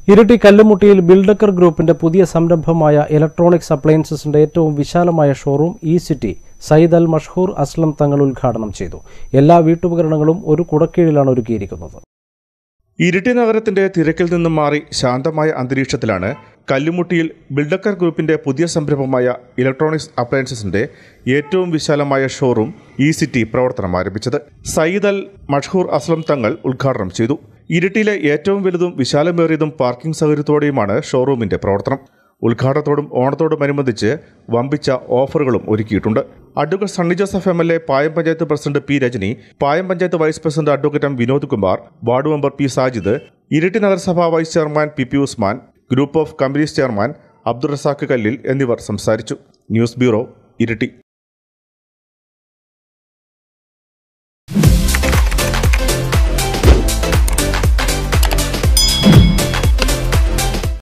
ഇരട്ടി കല്ലുമുട്ടിയിൽ ബിൽഡക്കർ ഗ്രൂപ്പിന്റെ പുതിയ സംരംഭമായ ഇലക്ട്രോണിക്സ് അപ്ലയൻസസിന്റെ ഏറ്റവും വിശാലമായ showroom E City Sayyid Al Mashhoor Aslam Thangal ഉദ്ഘാടനം ചെയ്തു എല്ലാ വീട്ടുപകരണങ്ങളും ഒരു കുടക്കീഴിലാണ് ഒരുക്കിയിരിക്കുന്നത് ഇരിട്ടി നഗരത്തിന്റെ തിരക്കിൽ നിന്നും മാറി ശാന്തമായ അന്തരീക്ഷത്തിലാണ് കല്ലുമുട്ടിയിൽ ബിൽഡക്കർ ഗ്രൂപ്പിന്റെ പുതിയ സംരംഭമായ ഇലക്ട്രോണിക്സ് അപ്ലയൻസസിന്റെ ഏറ്റവും വിശാലമായ ഷോറൂം ഇ സിറ്റി പ്രവർത്തനം ആരംഭിച്ചത് സയ്യിദ് അൽ മഷ്ഹൂർ അസ്ലം തങ്ങൾ ഉദ്ഘാടനം ചെയ്തു ഇരിട്ടിയിലെ ഏറ്റവും വലുതും വിശാലമേറിയതും പാർക്കിംഗ് സൗകര്യത്തോടെയുമാണ് ഷോറൂമിന്റെ പ്രവർത്തനം ഉദ്ഘാടനത്തോടും ഓണത്തോടുമനുബന്ധിച്ച് വമ്പിച്ച ഓഫറുകളും ഒരുക്കിയിട്ടുണ്ട് advocate Sunny Joseph M L A Payam panchayat president P Rajani Payam panchayat vice president advocate M Vinod Kumar ward member P Sajid Iritty നഗരസഭാ vice chairman P P Usman group of companies chairman Abdul Razak Kallil എന്നിവർ സംസാരിച്ചു ന്യൂസ് ബ്യൂറോ ഇരിട്ടി